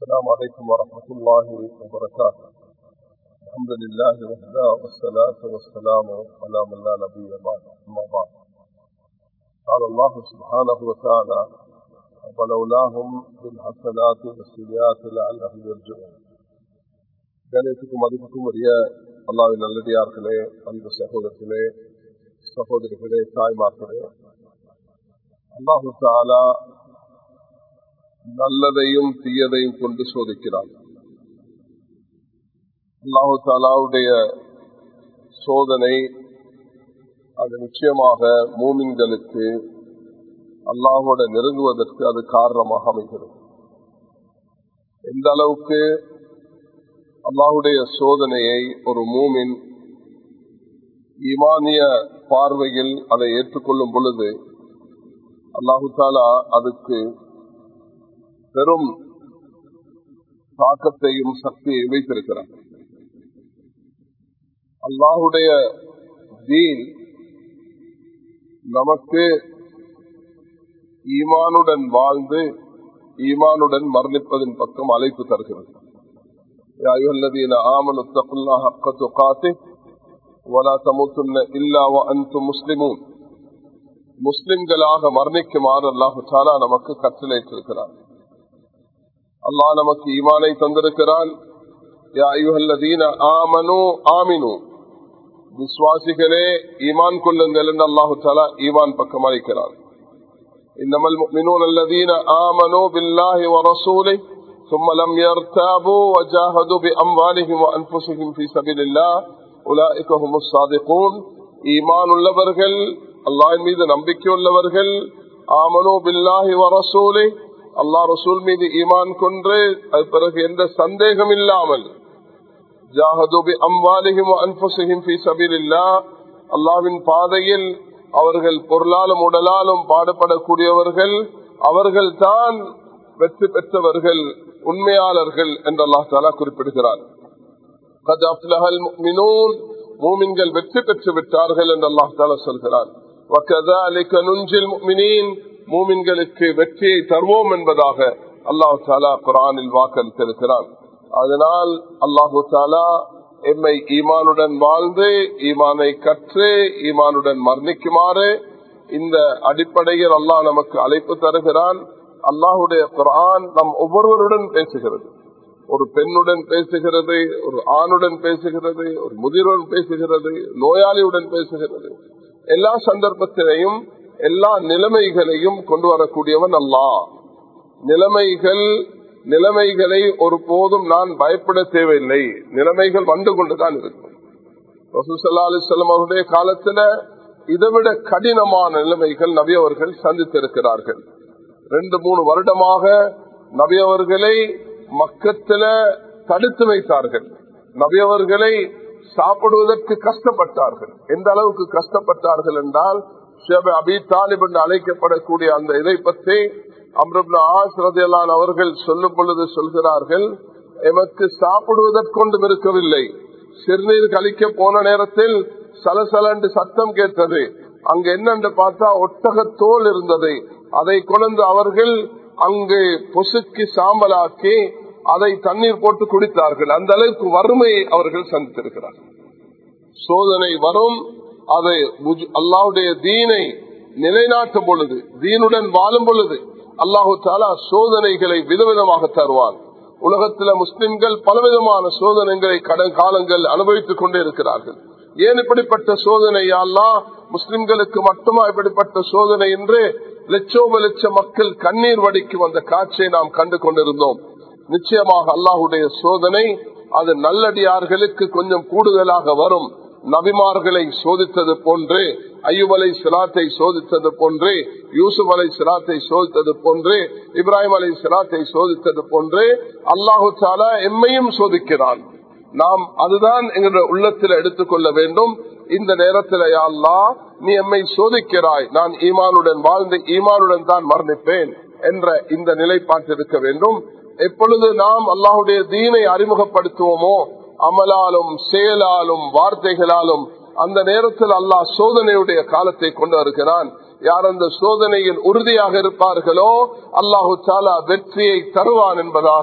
السلام عليكم ورحمة الله وبركاته الحمد لله وحده والصلاة والسلام على من لا نبي بعد أما بعد قال الله سبحانه وتعالى وبلوناهم بالحسنات والسيئات لعلهم يرجعون கணேசுக்கும் மதிப்புக்கும் உரிய அல்லாவின் நல்லடியார்களே அன்பு சகோதரர்களே சகோதரிகளே தாய்மார்களே அல்லாஹு தாலா நல்லதையும் தீயதையும் கொண்டு சோதிக்கிறான் அல்லாஹு தாலாவுடைய சோதனை அது நிச்சயமாக மூமின்களுக்கு அல்லாஹோட நெருங்குவதற்கு அது காரணமாக அமைகிறது எந்த அளவுக்கு அல்லாஹுடைய சோதனையை ஒரு மூமின் ஈமானிய பார்வையில் அதை ஏற்றுக்கொள்ளும் பொழுது அல்லாஹு தாலா அதுக்கு பெரும் தாக்கத்தையும் சக்தியை வைத்திருக்கிறார் அல்லாஹுடைய தீன் நமக்கு ஈமானுடன் வாழ்ந்து ஈமானுடன் மரணிப்பதன் பக்கம் அழைப்பு தருகிறது يا أيها الذين آمنوا اتقوا الله حق تقاته ولا تموتن إلا وأنتم مسلمون முஸ்லிம்களாக மரணிக்குமாறு அல்லாஹு சாலா நமக்கு கட்டளையிட்டிருக்கிறார் அல்லாஹ் நமக்கு ஈமானை தந்திருக்கிறான் விசுவாசிகளே ஈமான் கொள்ளுங்கள் என்று அல்லாஹு சாலா ஈமான் பக்கம் அழைக்கிறார் إنما المؤمنون الذين آمنوا بالله ورسوله ثم لم يرتابوا وجاهدوا بأموالهم وأنفسهم في سبيل الله أولئك هم الصادقون ஈமான் உள்ளவர்கள் அல்லாஹின் மீது நம்பிக்கை உள்ளவர்கள் ஆமனோ பில்லாஹி வரசூலே அல்லாஹ் ரசூல் மீது ஈமான் கொன்று அது பிறகு எந்த சந்தேகம் இல்லாமல் ஜாஹதூபி அம்வாலிஹிம் அன்புசிஹிம் ஃபி சபீலில்லா அல்லாஹ்வின் பாதையில் அவர்கள் பொருளாலும் உடலாலும் பாடுபடக்கூடியவர்கள் அவர்கள் தான் வெற்றி பெற்றவர்கள் உண்மையாளர்கள் என்று அல்லாஹ் தாலா குறிப்பிடுகிறார் மூமின்கள் வெற்றி பெற்று விட்டார்கள் என்று அல்லாஹ் தாலா சொல்கிறார் மூமின்களுக்கு வெற்றியை தருவோம் என்பதாக அல்லாஹு தாலா குரானில் வாக்களித்திருக்கிறான் அதனால் அல்லாஹு தாலா எம்மை ஈமானுடன் வாழ்ந்து ஈமானை கற்று ஈமானுடன் மரணிக்குமாறு இந்த அடிப்படையில் அல்லாஹ் நமக்கு அழைப்பு தருகிறான் அல்லாஹுடைய குரான் நம் ஒவ்வொருவருடன் பேசுகிறது ஒரு பெண்ணுடன் பேசுகிறது ஒரு ஆணுடன் பேசுகிறது ஒரு முதிர்வுடன் பேசுகிறது நோயாளியுடன் பேசுகிறது எல்லா சந்தர்ப்பத்திலையும் எல்லா நிலைமைகளையும் கொண்டு வரக்கூடியவன் அல்லா நிலைமைகள் நிலைமைகளை ஒரு போதும் நான் பயப்பட தேவையில்லை நிலைமைகள் வந்து கொண்டுதான் இருக்கும் ரசூசல்லா அலிஸ்லாம் அவருடைய காலத்துல இதைவிட கடினமான நிலைமைகள் நபி அவர்கள் சந்தித்திருக்கிறார்கள் ரெண்டு மூணு வருடமாக நபி அவர்களை மக்கத்துல தடுத்து வைத்தார்கள் நபி அவர்களை சாப்பிடுவதற்கு கஷ்டப்பட்டார்கள் எந்த அளவுக்கு கஷ்டப்பட்டார்கள் என்றால் அபி தாலிப் என்று அழைக்கப்படக்கூடிய அந்த இதை பற்றி அம்ரப்ன ஆசிரதையலான் அவர்கள் சொல்லும் பொழுது சொல்கிறார்கள் எமக்கு சாப்பிடுவதற்கொண்டும் இருக்கவில்லை சிறுநீர் கழிக்க போன நேரத்தில் சலசலண்டு சத்தம் கேட்டது அங்கு என்னென்று பார்த்தா ஒட்டக தோல் இருந்தது அதை கொண்டு அவர்கள் அங்கு பொசுக்கு சாம்பலாக்கி அதை தண்ணீர் போட்டு குடித்தார்கள் அந்த அளவுக்கு வறுமையை அவர்கள் சந்தித்திருக்கிறார்கள் சோதனை வரும் அதை அல்லாவுடைய தீனை நிலைநாட்டும் பொழுது தீனுடன் வாழும் பொழுது அல்லாஹு தாலா சோதனைகளை விதவிதமாக தருவான் உலகத்தில் முஸ்லிம்கள் பலவிதமான சோதனைகளை கடன் காலங்கள் அனுபவித்துக் கொண்டே இருக்கிறார்கள் ஏன் இப்படிப்பட்ட சோதனை அல்லா முஸ்லிம்களுக்கு மட்டுமா இப்படிப்பட்ட சோதனை என்று லட்சோப லட்ச மக்கள் கண்ணீர் வடிக்கும் அந்த காட்சியை நாம் கண்டு கொண்டிருந்தோம் நிச்சயமாக அல்லாஹுடைய சோதனை அது நல்லடியார்களுக்கு கொஞ்சம் கூடுதலாக வரும் நபிமார்களை சோதித்தது போன்று ஐயூப் அலை சிலாத்தை சோதித்தது போன்று யூசுப் அலை சிலாத்தை சோதித்தது போன்று இப்ராஹிம் அலை சிலாத்தை சோதித்தது போன்று அல்லாஹு சாலா எம்மையும் சோதிக்கிறான் நாம் அதுதான் எங்களுடைய உள்ளத்தில் எடுத்துக்கொள்ள வேண்டும் இந்த நேரத்தில் அல்லா நீ எம்மை சோதிக்கிறாய் நான் ஈமானுடன் வாழ்ந்து ஈமானுடன் தான் மரணிப்பேன் என்ற இந்த நிலைப்பாட்டு இருக்க வேண்டும் எப்பொழுது நாம் அல்லாஹுடைய தீனை அறிமுகப்படுத்துவோமோ அமலாலும் செயலாலும் வார்த்தைகளாலும் அந்த நேரத்தில் அல்லாஹ் சோதனையுடைய காலத்தை கொண்டு வருகிறான் யார் அந்த சோதனையில் உறுதியாக இருப்பார்களோ அல்லாஹு சாலா வெற்றியை தருவான் என்பதாக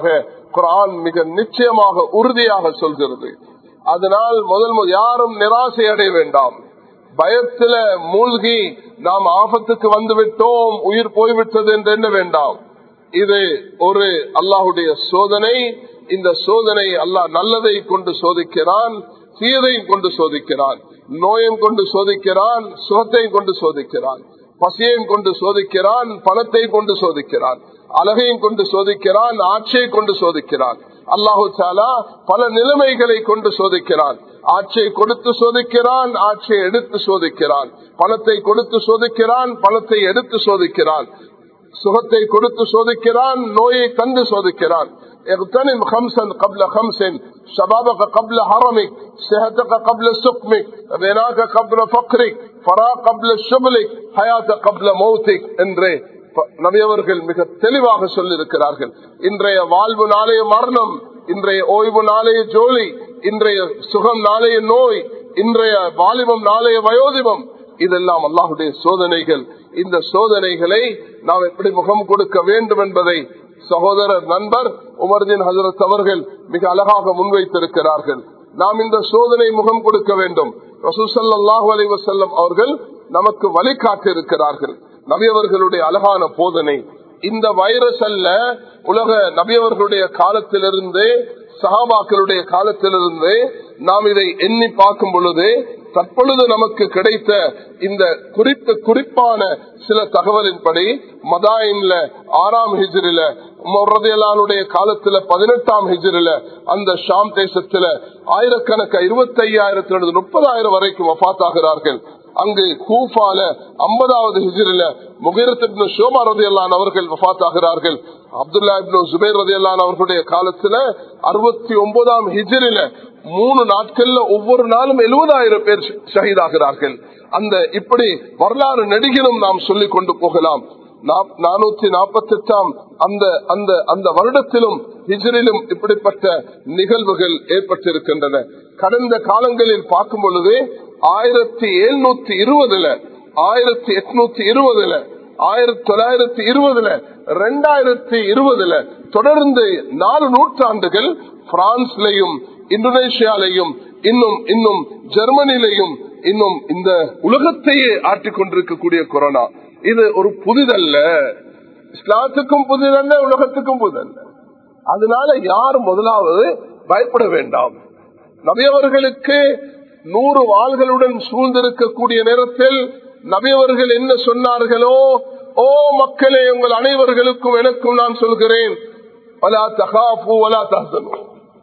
குரான் மிக நிச்சயமாக உறுதியாக சொல்கிறது அதனால் முதல் யாரும் நிராசை அடைய வேண்டாம் பயத்துல மூழ்கி நாம் ஆபத்துக்கு வந்து விட்டோம் உயிர் போய்விட்டது என்று எண்ண வேண்டாம் இது ஒரு அல்லாஹுடைய சோதனை இந்த சோதனை அல்லாஹ் நல்லதை கொண்டு சோதிக்கிறான் தீயதையும் கொண்டு சோதிக்கிறான் நோயும் கொண்டு சோதிக்கிறான் சுகத்தையும் கொண்டு சோதிக்கிறான் பசியையும் கொண்டு சோதிக்கிறான் பணத்தை கொண்டு சோதிக்கிறான் அழகையும் கொண்டு சோதிக்கிறான் ஆட்சியை கொண்டு சோதிக்கிறான் அல்லாஹு சாலா பல நிலைமைகளை கொண்டு சோதிக்கிறான் ஆட்சியை கொடுத்து சோதிக்கிறான் ஆட்சியை எடுத்து சோதிக்கிறான் பணத்தை கொடுத்து சோதிக்கிறான் பணத்தை எடுத்து சோதிக்கிறான் சுகத்தை கொடுத்து சோதிக்கிறான் நோயை கண்டு சோதிக்கிறான் اغتنم خمسا قبل خمس شبابك قبل حرمك صحتك قبل سقمك غناك قبل فقرك فراغ قبل شغلك حياتك قبل موتك என்றே நபியவர்கள் மிக தெளிவாக சொல்லியிருக்கிறார்கள் இன்றைய வாழ்வு நாளைய மரணம் இன்றைய ஓய்வு நாளைய ஜோலி இன்றைய சுகம் நாளைய நோய் இன்றைய வாலிபம் நாளைய வயோதிபம் இதெல்லாம் அல்லாஹுடைய சோதனைகள் இந்த சோதனைகளை நாம் எப்படி முகம் கொடுக்க வேண்டும் என்பதை சகோதரர் நண்பர் உமர்தீன் ஹசரத் அவர்கள் மிக அழகாக முன்வைத்திருக்கிறார்கள் நாம் இந்த சோதனை முகம் கொடுக்க வேண்டும் ரசூசல்லாஹு அலி வசல்லம் அவர்கள் நமக்கு வழிகாட்டிருக்கிறார்கள் நபியவர்களுடைய அழகான போதனை இந்த வைரஸ் அல்ல உலக நபியவர்களுடைய காலத்திலிருந்து சகாபாக்களுடைய காலத்திலிருந்து நாம் இதை எண்ணி பார்க்கும் பொழுது தற்பொழுது நமக்கு கிடைத்த இந்த குறித்த குறிப்பான சில தகவலின்படி மதாயின்ல ஆறாம் ஹிஜிரில முரதியலானுடைய காலத்துல பதினெட்டாம் ஹிஜிரில அந்த ஷாம் தேசத்துல ஆயிரக்கணக்க இருபத்தி ஐயாயிரத்திலிருந்து முப்பதாயிரம் வரைக்கும் வபாத்தாகிறார்கள் அங்கு கூஃபால ஐம்பதாவது ஹிஜிரில முகிரத்து ஷோபா ரதியல்லான் அவர்கள் வபாத்தாகிறார்கள் அப்துல்லா இப்னு சுபேர் ரதியல்லான் அவர்களுடைய காலத்துல அறுபத்தி ஒன்பதாம் ஹிஜிரில மூணு நாட்கள்ல ஒவ்வொரு நாளும் எழுபதாயிரம் பேர் ஷஹீதாகிறார்கள் அந்த இப்படி வரலாறு நெடுகிலும் நாம் சொல்லிக் கொண்டு போகலாம் நானூத்தி நாற்பத்தி எட்டாம் அந்த அந்த அந்த வருடத்திலும் ஹிஜரிலும் இப்படிப்பட்ட நிகழ்வுகள் ஏற்பட்டிருக்கின்றன கடந்த காலங்களில் பார்க்கும் பொழுது ஆயிரத்தி எழுநூத்தி இருபதுல ஆயிரத்தி எட்நூத்தி இருபதுல ஆயிரத்தி தொள்ளாயிரத்தி இருபதுல ரெண்டாயிரத்தி இருபதுல தொடர்ந்து நாலு நூற்றாண்டுகள் பிரான்ஸ்லையும் இந்தோனேஷியாலையும் இன்னும் இன்னும் ஜெர்மனிலையும் இன்னும் இந்த உலகத்தையே ஆட்டிக் கொண்டிருக்கக்கூடிய கொரோனா இது ஒரு புதிதல்ல இஸ்லாத்துக்கும் புதிதல்ல உலகத்துக்கும் புதிதல்ல அதனால யார் முதலாவது பயப்பட வேண்டாம் நபியவர்களுக்கு நூறு வாள்களுடன் சூழ்ந்திருக்கக்கூடிய நேரத்தில் நபியவர்கள் என்ன சொன்னார்களோ ஓ மக்களே உங்கள் அனைவர்களுக்கும் எனக்கும் நான் சொல்கிறேன் வலா தகாஃபு வலா தஹ்சனு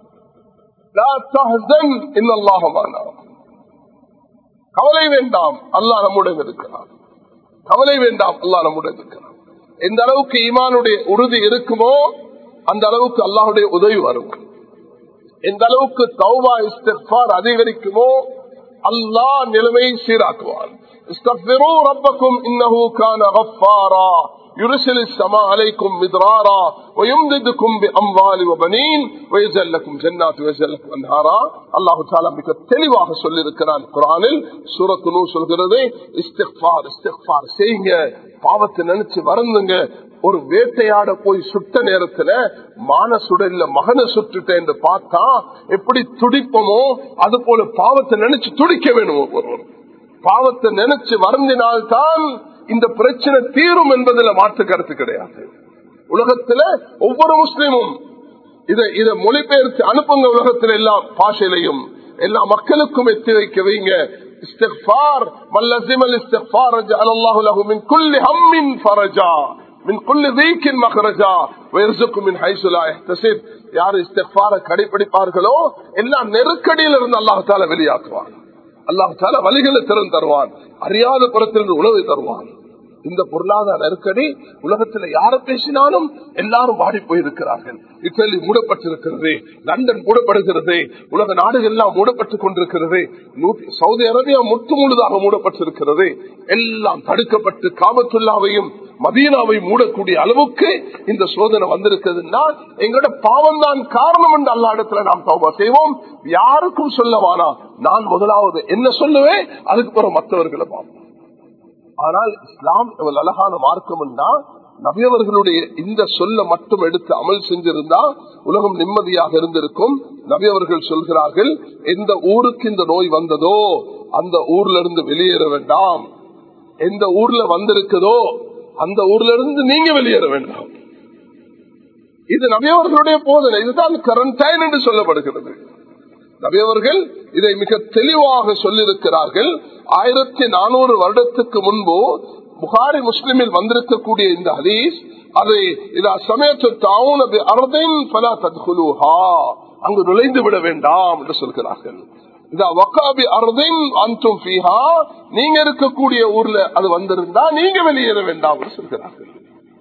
லா தஹ்சன் இன்னல்லாஹ மானா கவலை வேண்டாம் அல்லாஹ் நம்முடன் இருக்கிறான் கவலை வேண்டாம் அல்லாஹ் நம்முடன் இருக்கிறான் எந்த அளவுக்கு ஈமானுடைய உறுதி இருக்குமோ அந்த அளவுக்கு அல்லாஹுடைய உதவி வரும் எந்த அளவுக்கு தௌபா இஸ்திஃபார் அதிகரிக்குமோ அல்லாஹ் நிலைமையை சீராக்குவான் استغفروا ربكم انه كان غفارا يرسل السماء عليكم مدرارا ويمددكم باموال وبنين ويجعل لكم جنات ويجعل لكم انهارا الله تعالى மிக தெளிவாக சொல்லி இருக்கிறான் குரானில் சூரத்து நூ சொல்கிறது இஸ்திக்பார் இஸ்திக்பார் செய்யுங்க பாவத்தை நினைச்சு வருந்துங்க ஒரு வேட்டையாட போய் சுட்ட நேரத்துல மான சுடல மகனை சுட்டுட்டேன் என்று பார்த்தா எப்படி துடிப்போமோ அது போல பாவத்தை நினைச்சு துடிக்க வேணும் ஒருவர் பாவத்தை நினைச்சு வருந்தினால்தான் இந்த பிரச்சனை தீரும் என்பதில் மாற்று கருத்து கிடையாது உலகத்துல ஒவ்வொரு முஸ்லீமும் இதை இதை மொழிபெயர்த்து அனுப்புங்க உலகத்தில் எல்லா பாஷையிலையும் எல்லா மக்களுக்கும் எத்தி வைக்க வைங்க استغفار من لزم الاستغفار جعل الله له من كل هم فرجا من كل ضيق مخرجا ويرزق من حيث لا يحتسب யார் இஸ்திக்பார கடைபிடிப்பார்களோ எல்லா நெருக்கடியில இருந்து அல்லாஹ் தால வெளியாக்குவான் அல்லாஹ் தால வழிகளை திறன் தருவான் அறியாத புறத்திலிருந்து உணவை தருவான் இந்த பொருளாதார நெருக்கடி உலகத்தில் யார பேசினாலும் எல்லாரும் வாடி போயிருக்கிறார்கள் இத்தாலி மூடப்பட்டிருக்கிறது லண்டன் மூடப்படுகிறது உலக நாடுகள் எல்லாம் மூடப்பட்டுக் கொண்டிருக்கிறது சவுதி அரேபியா முற்று முழுதாக மூடப்பட்டிருக்கிறது எல்லாம் தடுக்கப்பட்டு காபத்துல்லாவையும் மதீனாவை மூடக்கூடிய அளவுக்கு இந்த சோதனை வந்திருக்குதுன்னா எங்களோட பாவம் தான் காரணம் என்று அல்லா இடத்துல நாம் தௌபா செய்வோம் யாருக்கும் சொல்லவானா நான் முதலாவது என்ன சொல்லுவேன் அதுக்கு பிறகு மற்றவர்களை பார்ப்போம் ஆனால் இஸ்லாம் எவ்வளவு அழகான மார்க்கம் நபியவர்களுடைய இந்த சொல்ல மட்டும் எடுத்து அமல் செஞ்சிருந்தா உலகம் நிம்மதியாக இருந்திருக்கும் நபி அவர்கள் சொல்கிறார்கள் எந்த ஊருக்கு இந்த நோய் வந்ததோ அந்த ஊர்ல இருந்து வெளியேற வேண்டாம் எந்த ஊர்ல வந்திருக்குதோ அந்த ஊர்ல இருந்து நீங்க வெளியேற வேண்டாம் இது நபியவர்களுடைய போதனை இதுதான் கரண்டைன் என்று சொல்லப்படுகிறது நபியவர்கள் இதை மிக தெளிவாக சொல்லியிருக்கிறார்கள் ஆயிரத்தி நானூறு வருடத்துக்கு முன்பு புகாரி முஸ்லிமில் வந்திருக்கக்கூடிய இந்த ஹதீஸ் அதை இதா சமயத்து தாவுன அர்தின் பல தத்குலுஹா அங்கு நுழைந்து விட வேண்டாம் என்று சொல்கிறார்கள் இதா வக்காபி அர்தின் அந்தும் ஃபீஹா நீங்க இருக்கக்கூடிய ஊர்ல அது வந்திருந்தா நீங்க வெளியேற வேண்டாம் என்று சொல்கிறார்கள்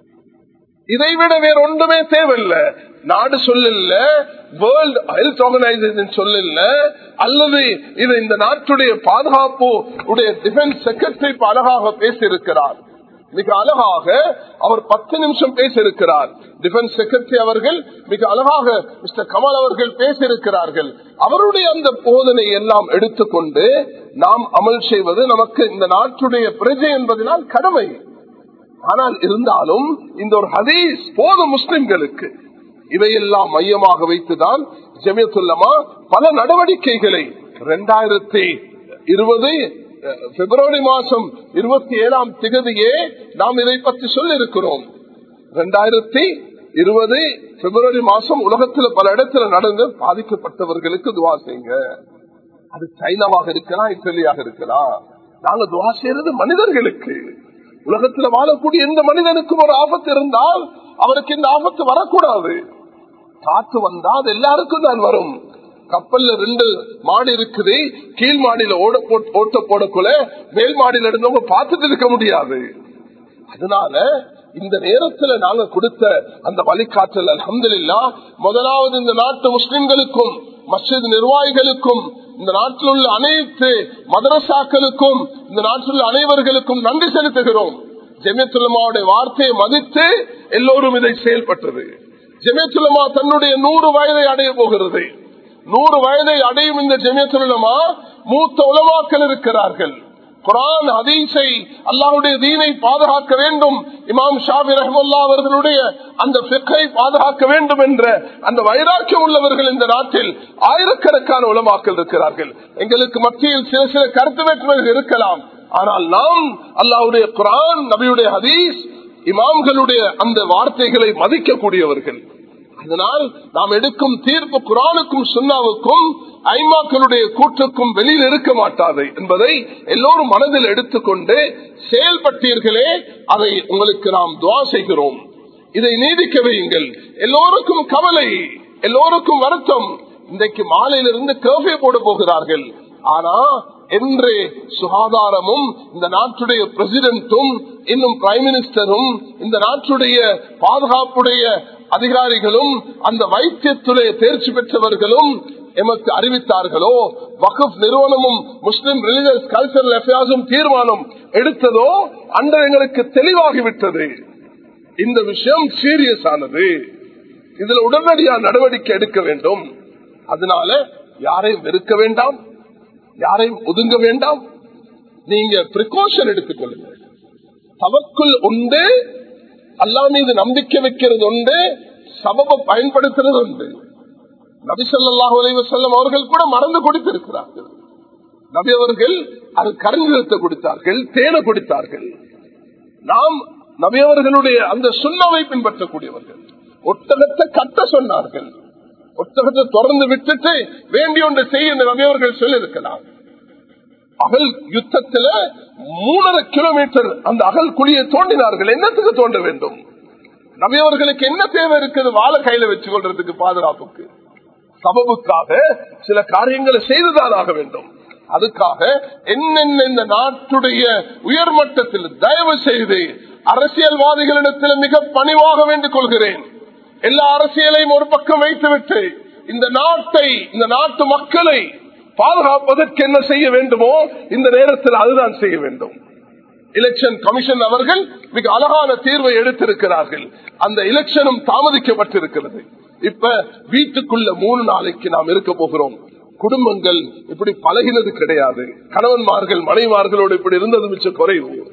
இதை விட வேற ஒன்றுமே தேவையில்லை நாடு சொல்லல வேர்ல்ட் ஹெல்த் ஆர்கனைசேஷன் சொல்லல அல்லது இது இந்த நாட்டுடைய பாதுகாப்பு உடைய டிஃபென்ஸ் செக்ரட்டரி அழகாக பேசியிருக்கிறார் மிக அழகாக அவர் பத்து நிமிஷம் பேசியிருக்கிறார் டிஃபென்ஸ் செக்ரட்டரி அவர்கள் மிக அழகாக மிஸ்டர் கமல் அவர்கள் பேசியிருக்கிறார்கள் அவருடைய அந்த போதனை எல்லாம் எடுத்துக்கொண்டு நாம் அமல் செய்வது நமக்கு இந்த நாட்டுடைய பிரஜை என்பதனால் கடமை ஆனால் இருந்தாலும் இந்த ஒரு ஹதீஸ் போதும் முஸ்லிம்களுக்கு இவையெல்லாம் மையமாக வைத்துதான் ஜமியத்துல்லமா பல நடவடிக்கைகளை இரண்டாயிரத்தி இருபது பிப்ரவரி மாசம் இருபத்தி ஏழாம் திகதியே நாம் இதை பற்றி சொல்லியிருக்கிறோம் இரண்டாயிரத்தி இருபது பிப்ரவரி மாசம் உலகத்தில் பல இடத்துல நடந்து பாதிக்கப்பட்டவர்களுக்கு துவா செய்யுங்க அது சைனாவாக இருக்கலாம் இத்தாலியாக இருக்கலாம் நாங்க துவா செய்யறது மனிதர்களுக்கு உலகத்துல வாழக்கூடிய எந்த மனிதனுக்கும் ஒரு ஆபத்து இருந்தால் அவருக்கு இந்த ஆபத்து வரக்கூடாது காத்து வந்தா அது எல்லாருக்கும் தான் வரும் கப்பல்ல ரெண்டு மாடி இருக்குது கீழ் மாடியில ஓட ஓட்ட போடக்குள்ள மேல் மாடியில இருந்தவங்க பார்த்துட்டு இருக்க முடியாது அதனால இந்த நேரத்துல நாங்க கொடுத்த அந்த வழிகாட்டல் அலமதுல்லா முதலாவது இந்த நாட்டு முஸ்லிம்களுக்கும் மஸ்ஜித் நிர்வாகிகளுக்கும் இந்த நாட்டில் உள்ள அனைத்து மதரசாக்களுக்கும் இந்த நாட்டில் உள்ள அனைவர்களுக்கும் நன்றி செலுத்துகிறோம் ஜெமியத்துலமாவுடைய வார்த்தையை மதித்து எல்லோரும் இதை செயல்பட்டது ஜெமியத்துலமா தன்னுடைய நூறு வயதை அடைய போகிறது நூறு வயதை அடையும் இந்த ஜெமியத்துலமா மூத்த உலமாக்கள் இருக்கிறார்கள் குரான் ஹதீஸை அல்லாஹுடைய தீனை பாதுகாக்க வேண்டும் இமாம் ஷாபி ரஹமுல்லா அவர்களுடைய அந்த பிக்கை பாதுகாக்க வேண்டும் என்ற அந்த வைராக்கியம் உள்ளவர்கள் இந்த நாட்டில் ஆயிரக்கணக்கான உலமாக்கள் இருக்கிறார்கள் எங்களுக்கு மத்தியில் சில சில கருத்து வேற்றுமைகள் இருக்கலாம் ஆனால் நாம் அல்லாவுடைய குரான் நபியுடைய ஹதீஸ் இமாம்களுடைய அந்த வார்த்தைகளை மதிக்கக்கூடியவர்கள் அதனால் நாம் எடுக்கும் தீர்ப்பு குரானுக்கும் சுண்ணாவுக்கும் ஐமாக்களுடைய கூற்றுக்கும் வெளியில் இருக்க மாட்டாது என்பதை எல்லோரும் மனதில் எடுத்துக்கொண்டு செயல்பட்டீர்களே அதை உங்களுக்கு நாம் துவா செய்கிறோம் இதை நீடிக்க வையுங்கள் எல்லோருக்கும் கவலை எல்லோருக்கும் வருத்தம் இன்றைக்கு மாலையிலிருந்து கேஃபே போட போகிறார்கள் ஆனா என்று சுகாதாரமும் இந்த நாட்டுடைய பிரசிடென்டும் இன்னும் பிரைம் மினிஸ்டரும் இந்த நாட்டுடைய பாதுகாப்புடைய அதிகாரிகளும் அந்த வைத்தியத்துடைய தேர்ச்சி பெற்றவர்களும் எமக்கு அறிவித்தார்களோ வகுப் நிறுவனமும் முஸ்லிம் ரிலிஜியஸ் கல்ச்சரல் அஃபேர்ஸும் தீர்மானம் எடுத்ததோ அன்று எங்களுக்கு தெளிவாகிவிட்டது இந்த விஷயம் சீரியஸ் ஆனது இதுல உடனடியா நடவடிக்கை எடுக்க வேண்டும் அதனால யாரையும் வெறுக்க வேண்டாம் யாரையும் ஒதுங்க வேண்டாம் நீங்க பிரிகாஷன் எடுத்துக்கொள்ளுங்க தவக்குள் உண்டு அல்லா மீது நம்பிக்கை வைக்கிறது உண்டு சபப பயன்படுத்துறது உண்டு நபிசல்லாஹு அலைவசல்லம் அவர்கள் கூட மறந்து கொடுத்திருக்கிறார்கள் நபி அவர்கள் அது கருஞ்சலத்தை கொடுத்தார்கள் தேனை கொடுத்தார்கள் நாம் நபியவர்களுடைய அந்த சுண்ணாவை பின்பற்றக்கூடியவர்கள் ஒட்டகத்தை கட்ட சொன்னார்கள் ஒட்டகத்தை தொடர்ந்து விட்டுட்டு வேண்டிய ஒன்று செய்ய நபியவர்கள் சொல்லியிருக்கலாம் அகல் யுத்தத்துல மூணரை கிலோமீட்டர் அந்த அகல் குழியை தோண்டினார்கள் என்னத்துக்கு தோண்ட வேண்டும் நபியவர்களுக்கு என்ன தேவை இருக்குது வாழ கையில வச்சு கொள்றதுக்கு பாதுகாப்புக்கு சபபுக்காக சில காரியங்களை செய்துதான் ஆக வேண்டும் அதுக்காக என்னென்ன இந்த நாட்டுடைய உயர்மட்டத்தில் தயவு செய்து அரசியல்வாதிகளிடத்தில் மிக பணிவாக வேண்டிக் கொள்கிறேன் எல்லா அரசியலையும் ஒரு பக்கம் வைத்துவிட்டு இந்த நாட்டை இந்த நாட்டு மக்களை பாதுகாப்பதற்கு என்ன செய்ய வேண்டுமோ இந்த நேரத்தில் அதுதான் செய்ய வேண்டும் எலெக்ஷன் கமிஷன் அவர்கள் மிக அழகான தீர்வை எடுத்திருக்கிறார்கள் அந்த எலெக்ஷனும் தாமதிக்கப்பட்டிருக்கிறது இப்ப வீட்டுக்குள்ள மூணு நாளைக்கு நாம் இருக்க போகிறோம் குடும்பங்கள் இப்படி பழகினது கிடையாது கணவன்மார்கள் மனைவார்களோடு இப்படி இருந்தது மிச்ச குறைவு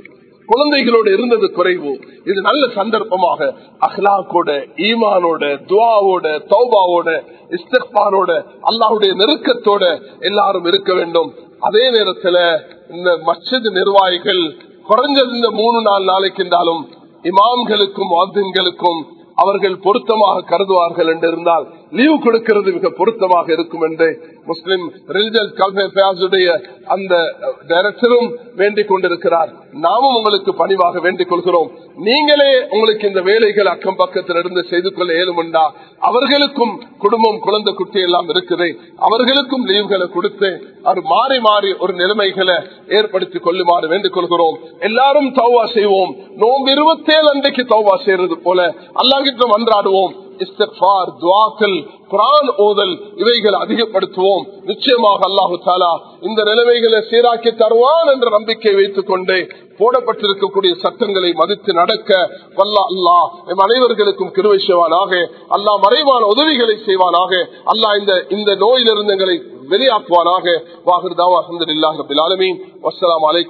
குழந்தைகளோடு இருந்தது குறைவு இது நல்ல சந்தர்ப்பமாக அஹ்லாக்கோட ஈமானோட துவாவோட தௌபாவோட இஸ்தக்பாரோட அல்லாஹுடைய நெருக்கத்தோட எல்லாரும் இருக்க வேண்டும் அதே நேரத்துல இந்த மச்சது நிர்வாகிகள் குறைஞ்சது இந்த மூணு நாலு நாளைக்கு இருந்தாலும் இமாம்களுக்கும் வாத்தின்களுக்கும் அவர்கள் பொருத்தமாக கருதுவார்கள் என்று இருந்தால் லீவு கொடுக்கிறது மிக பொருத்தமாக இருக்கும் என்று முஸ்லிம் ரிலிஜியஸ் கல்ஃபேஸுடைய அந்த டைரக்டரும் வேண்டிக் கொண்டிருக்கிறார் நாமும் உங்களுக்கு பணிவாக வேண்டிக் கொள்கிறோம் நீங்களே உங்களுக்கு இந்த வேலைகள் அக்கம் பக்கத்தில் இருந்து செய்து கொள்ள ஏழுமுண்டா அவர்களுக்கும் குடும்பம் குழந்தை குட்டி எல்லாம் இருக்குது அவர்களுக்கும் லீவுகளை கொடுத்து அவர் மாறி மாறி ஒரு நிலைமைகளை ஏற்படுத்திக் கொள்ளுமாறு வேண்டிக் கொள்கிறோம் எல்லாரும் தௌவா செய்வோம் நோம்பு இருபத்தேழு அன்றைக்கு தௌவா செய்யறது போல அல்லாங்கிட்ட மன்றாடுவோம் இஸ்திஃபார் துவாக்கள் குரான் ஓதல் இவைகளை அதிகப்படுத்துவோம் நிச்சயமாக அல்லாஹு தாலா இந்த நிலைமைகளை சீராக்கி தருவான் என்ற நம்பிக்கை வைத்துக் கொண்டு போடப்பட்டிருக்கக்கூடிய சட்டங்களை மதித்து நடக்க வல்லா அல்லா எம் அனைவர்களுக்கும் கிருவை செய்வானாக அல்லா மறைவான உதவிகளை செய்வானாக அல்லா இந்த இந்த நோயிலிருந்து எங்களை வெளியாக்குவானாக வாகிருதாவா அஹமதுல்லாஹ் ரபில் ஆலமீன் வஸ்ஸலாமு அலைக்கும்